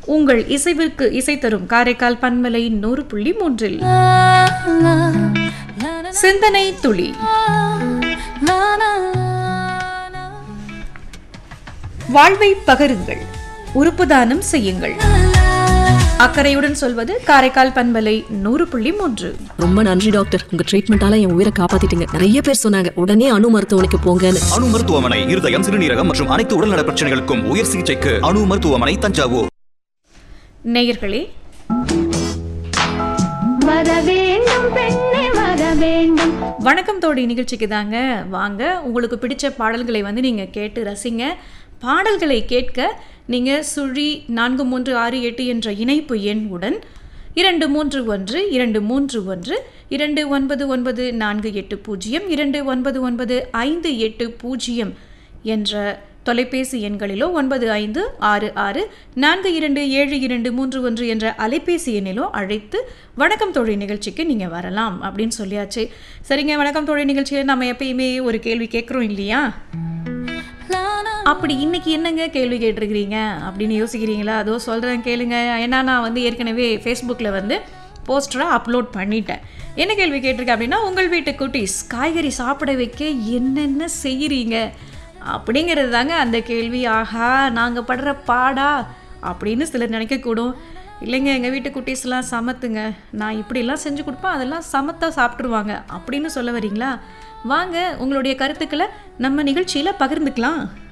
உங்கள் இசைவிற்கு இசை தரும் காரைக்கால் பன்மலை நூறு புள்ளி மூன்றில் சிந்தனை துளி வாழ்வை பகருங்கள் உறுப்பு தானம் செய்யுங்கள் அக்கறையுடன் சொல்வது காரைக்கால் பண்பலை நூறு புள்ளி மூன்று ரொம்ப நன்றி டாக்டர் உங்க ட்ரீட்மெண்டால என் உயிரை காப்பாத்திட்டீங்க நிறைய பேர் சொன்னாங்க உடனே அணு மருத்துவமனைக்கு போங்கன்னு அணு மருத்துவமனை இருதயம் சிறுநீரகம் மற்றும் அனைத்து உடல்நல பிரச்சனைகளுக்கும் உயர் சிகிச்சைக்கு அணு மருத்துவமனை தஞ்சாவூர் நேயர்களே வர வேண்டும் பெண்ணே வர வேண்டும் வணக்கம் தோடி நிகழ்ச்சிக்கு தாங்க வாங்க உங்களுக்கு பிடிச்ச பாடல்களை வந்து நீங்கள் கேட்டு ரசிங்க பாடல்களை கேட்க நீங்கள் சுழி நான்கு மூன்று ஆறு எட்டு என்ற இணைப்பு எண் உடன் இரண்டு மூன்று ஒன்று இரண்டு மூன்று ஒன்று இரண்டு ஒன்பது ஒன்பது நான்கு எட்டு பூஜ்ஜியம் இரண்டு ஒன்பது ஒன்பது ஐந்து எட்டு பூஜ்ஜியம் என்ற தொலைபேசி எண்களிலோ ஒன்பது ஐந்து ஆறு ஆறு நான்கு இரண்டு ஏழு இரண்டு மூன்று ஒன்று என்ற அலைபேசி எண்ணிலோ அழைத்து வணக்கம் தோழி நிகழ்ச்சிக்கு நீங்கள் வரலாம் அப்படின்னு சொல்லியாச்சு சரிங்க வணக்கம் தோழி நிகழ்ச்சியில் நம்ம எப்பயுமே ஒரு கேள்வி கேட்குறோம் இல்லையா அப்படி இன்னைக்கு என்னங்க கேள்வி கேட்டிருக்கிறீங்க அப்படின்னு யோசிக்கிறீங்களா அதோ சொல்கிறேன் கேளுங்க ஏன்னா நான் வந்து ஏற்கனவே ஃபேஸ்புக்கில் வந்து போஸ்டராக அப்லோட் பண்ணிட்டேன் என்ன கேள்வி கேட்டிருக்கேன் அப்படின்னா உங்கள் வீட்டு குட்டீஸ் காய்கறி சாப்பிட வைக்க என்னென்ன செய்கிறீங்க அப்படிங்கிறது தாங்க அந்த கேள்வி ஆஹா நாங்கள் படுற பாடா அப்படின்னு சிலர் நினைக்கக்கூடும் இல்லைங்க எங்கள் வீட்டு குட்டீஸ்லாம் சமத்துங்க நான் இப்படிலாம் செஞ்சு கொடுப்பேன் அதெல்லாம் சமத்தா சாப்பிட்ருவாங்க அப்படின்னு சொல்ல வரீங்களா வாங்க உங்களுடைய கருத்துக்களை நம்ம நிகழ்ச்சியில் பகிர்ந்துக்கலாம்